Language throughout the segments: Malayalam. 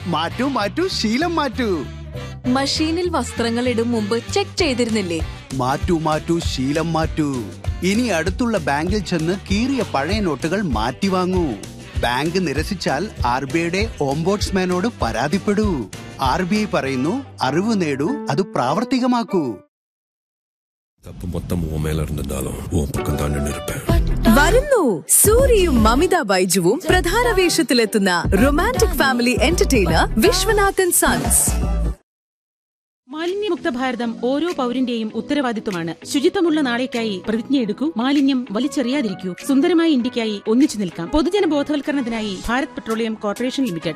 മാറ്റൂ മാറ്റൂ ശീലം മാറ്റൂ മഷീനിൽ വസ്ത്രങ്ങൾ ഇടും മുമ്പ് ചെക്ക് ചെയ്തിരുന്നില്ലേ മാറ്റൂ മാറ്റൂ ശീലം മാറ്റൂ ഇനി അടുത്തുള്ള ബാങ്കിൽ ചെന്ന് കീറിയ പഴയ നോട്ടുകൾ മാറ്റി വാങ്ങൂ ബാങ്ക് നിരസിച്ചാൽ ആർ ബി ഐയുടെ ഓംബോട്സ്മാനോട് പരാതിപ്പെടൂ ആർ ബി ഐ പറയുന്നു അറിവ് നേടൂ അത് പ്രാവർത്തികമാക്കൂ தப்பு மொத்தம் உன் மேல இருந்திருந்தாலும் உன் பக்கம் தான் நின்று இருப்பேன் വരുന്നു സൂര്യയും മമിത ബൈജുവും പ്രധാന വേഷത്തിലെത്തുന്ന romantic family entertainer Viswanathan sons മാലിന്യമുക്ത ഭാരതം ഓരോ പൗരന്റെയും ഉത്തരവാദിത്വമാണ് ശുചിത്വമുള്ള നാളേക്കായി പ്രതിജ്ഞയെടുക്കൂ മാലിന്യം വലിച്ചെറിയാതിരിക്കൂ സുന്ദരമായ ഇന്ത്യക്കായി ഒന്നിച്ചു നിൽക്കാം പൊതുജന ബോധവൽക്കരണത്തിനായി Bharat petroleum corporation limited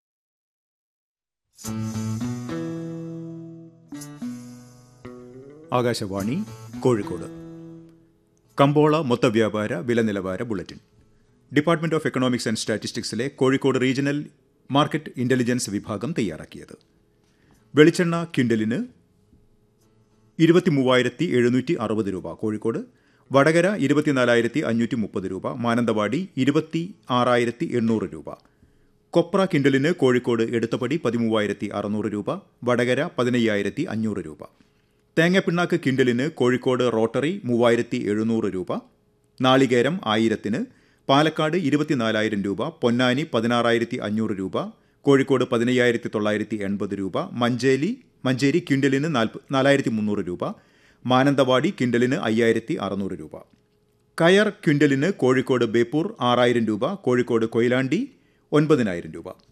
Akashvani Kozhikode കമ്പോള മൊത്തവ്യാപാര വില നിലവാര bulletin department of economics and സ്റ്റാറ്റിസ്റ്റിക്സിലെ കോഴിക്കോട് റീജിയണൽ മാർക്കറ്റ് ഇന്റലിജൻസ് വിഭാഗം തയ്യാറാക്കിയത് വെളിച്ചെണ്ണ ക്വിൻ്റലിന് ഇരുപത്തി മൂവായിരത്തി എഴുന്നൂറ്റി അറുപത് രൂപ കോഴിക്കോട് വടകര ഇരുപത്തിനാലായിരത്തി അഞ്ഞൂറ്റി മുപ്പത് രൂപ മാനന്തവാടി ഇരുപത്തി ആറായിരത്തി എണ്ണൂറ് രൂപ കൊപ്ര കിൻഡലിന് കോഴിക്കോട് എടുത്തപടി പതിമൂവായിരത്തി അറുന്നൂറ് രൂപ വടകര പതിനയ്യായിരത്തി അഞ്ഞൂറ് രൂപ തേങ്ങപ്പിണ്ണാക്ക് കിൻഡലിന് കോഴിക്കോട് റോട്ടറി മൂവായിരത്തി എഴുന്നൂറ് രൂപ നാളികേരം ആയിരത്തിന് പാലക്കാട് ഇരുപത്തിനാലായിരം രൂപ പൊന്നാനി പതിനാറായിരത്തി അഞ്ഞൂറ് രൂപ കോഴിക്കോട് പതിനയ്യായിരത്തി തൊള്ളായിരത്തി എൺപത് രൂപ മഞ്ചേരി മഞ്ചേരി ക്വിൻ്റലിന് നാൽപ്പ നാലായിരത്തി മുന്നൂറ് രൂപ മാനന്തവാടി ക്വിൻ്റലിന് അയ്യായിരത്തി അറുന്നൂറ് രൂപ കയർ ക്വിൻ്റലിന് കോഴിക്കോട് ബേപ്പൂർ ആറായിരം രൂപ കോഴിക്കോട് കൊയിലാണ്ടി ഒൻപതിനായിരം രൂപ